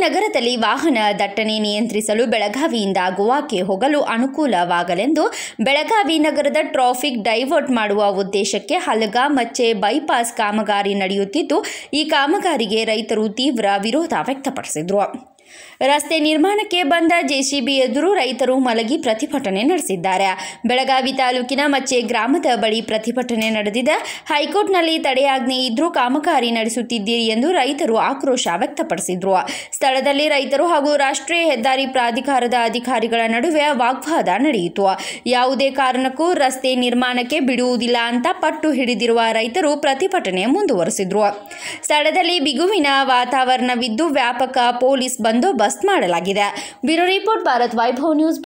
ನಗರದಲ್ಲಿ ವಾಹನ ದಟ್ಟಣೆ ನಿಯಂತ್ರಿಸಲು ಬೆಳಗಾವಿಯಿಂದ ಗೋವಾಕ್ಕೆ ಹೋಗಲು ಅನುಕೂಲವಾಗಲೆಂದು ಬೆಳಗಾವಿ ನಗರದ ಟ್ರಾಫಿಕ್ ಡೈವರ್ಟ್ ಮಾಡುವ ಉದ್ದೇಶಕ್ಕೆ ಹಲಗ ಮಚ್ಚೆ ಬೈಪಾಸ್ ಕಾಮಗಾರಿ ನಡೆಯುತ್ತಿದ್ದು ಈ ಕಾಮಗಾರಿಗೆ ರೈತರು ತೀವ್ರ ವಿರೋಧ ವ್ಯಕ್ತಪಡಿಸಿದರು ರಸ್ತೆ ನಿರ್ಮಾಣಕ್ಕೆ ಬಂದ ಜೆಸಿಬಿ ಎದುರು ರೈತರು ಮಲಗಿ ಪ್ರತಿಭಟನೆ ನಡೆಸಿದ್ದಾರೆ ಬೆಳಗಾವಿ ತಾಲೂಕಿನ ಮಚ್ಚೆ ಗ್ರಾಮದ ಬಳಿ ಪ್ರತಿಭಟನೆ ನಡೆದಿದೆ ಹೈಕೋರ್ಟ್ನಲ್ಲಿ ತಡೆಯಾಜ್ಞೆ ಇದ್ರೂ ಕಾಮಗಾರಿ ನಡೆಸುತ್ತಿದ್ದೀರಿ ಎಂದು ರೈತರು ಆಕ್ರೋಶ ವ್ಯಕ್ತಪಡಿಸಿದ್ರು ಸ್ಥಳದಲ್ಲಿ ರೈತರು ಹಾಗೂ ರಾಷ್ಟ್ರೀಯ ಹೆದ್ದಾರಿ ಪ್ರಾಧಿಕಾರದ ಅಧಿಕಾರಿಗಳ ನಡುವೆ ವಾಗ್ವಾದ ನಡೆಯಿತು ಯಾವುದೇ ಕಾರಣಕ್ಕೂ ರಸ್ತೆ ನಿರ್ಮಾಣಕ್ಕೆ ಬಿಡುವುದಿಲ್ಲ ಅಂತ ಪಟ್ಟು ಹಿಡಿದಿರುವ ರೈತರು ಪ್ರತಿಭಟನೆ ಮುಂದುವರೆಸಿದ್ರು ಸ್ಥಳದಲ್ಲಿ ಬಿಗುವಿನ ವಾತಾವರಣವಿದ್ದು ವ್ಯಾಪಕ ಪೊಲೀಸ್ ಬಂದೋಬಸ್ತ್ ಮಾಡಲಾಗಿದೆ bureau report Bharat Vaibhav news